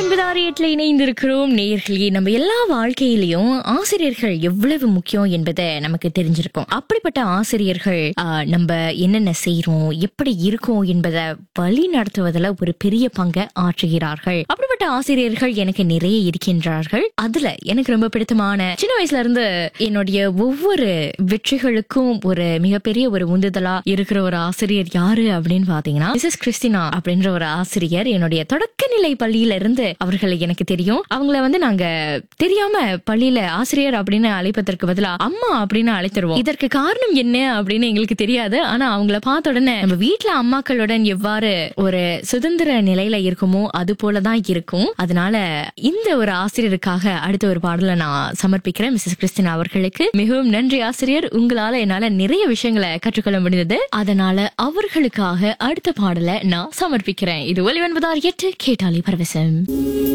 ஒன்பதாறு எட்டுல இணைந்திருக்கிறோம் நேயர்களே நம்ம எல்லா வாழ்க்கையிலயும் ஆசிரியர்கள் எவ்வளவு முக்கியம் என்பதை நமக்கு தெரிஞ்சிருக்கும் அப்படிப்பட்ட ஆசிரியர்கள் ஆ, நம்ம என்னென்ன செய்றோம் எப்படி இருக்கோம் என்பதை வழி நடத்துவதில் ஒரு பெரிய பங்கை ஆற்றுகிறார்கள் அப்படிப்பட்ட ஆசிரியர்கள் எனக்கு நிறைய இருக்கின்றார்கள் அதுல எனக்கு ரொம்ப பிடித்தமான சின்ன வயசுல இருந்து என்னுடைய ஒவ்வொரு வெற்றிகளுக்கும் ஒரு மிகப்பெரிய ஒரு உந்துதலா இருக்கிற ஒரு ஆசிரியர் யாரு அப்படின்னு பாத்தீங்கன்னா மிஸ்ஸஸ் கிறிஸ்டினா அப்படின்ற ஒரு ஆசிரியர் என்னுடைய தொடக்க நிலை பள்ளியில இருந்து அவர்களை எனக்கு தெரியும் அவங்கள வந்து நாங்க தெரியாம பள்ளியில ஆசிரியர் அப்படின்னு அழைப்பதற்கு பதிலா அம்மா அப்படின்னு அழைத்துருவோம் இதற்கு காரணம் என்ன அப்படின்னு எங்களுக்கு தெரியாது ஆனா அவங்கள பார்த்த உடனே நம்ம வீட்ல அம்மாக்களுடன் எவ்வாறு ஒரு சுதந்திர நிலையில இருக்குமோ அது போலதான் இருக்கும் அதனால இந்த ஒரு ஆசிரியருக்காக அடுத்த ஒரு பாடலை நான் சமர்ப்பிக்கிறேன் மிஸ்ஸஸ் கிறிஸ்டினா அவர்களுக்கு மிகவும் நன்றி ஆசிரியர் உங்களால என்னால நிறைய விஷயங்களை கற்றுக்கொள்ள முடிந்தது அதனால அவர்களுக்காக அடுத்த பாடலை நான் சமர்ப்பிக்கிறேன் இது ஒலி ஒன்பதார் எட்டு கேட்டாலி பரவசம்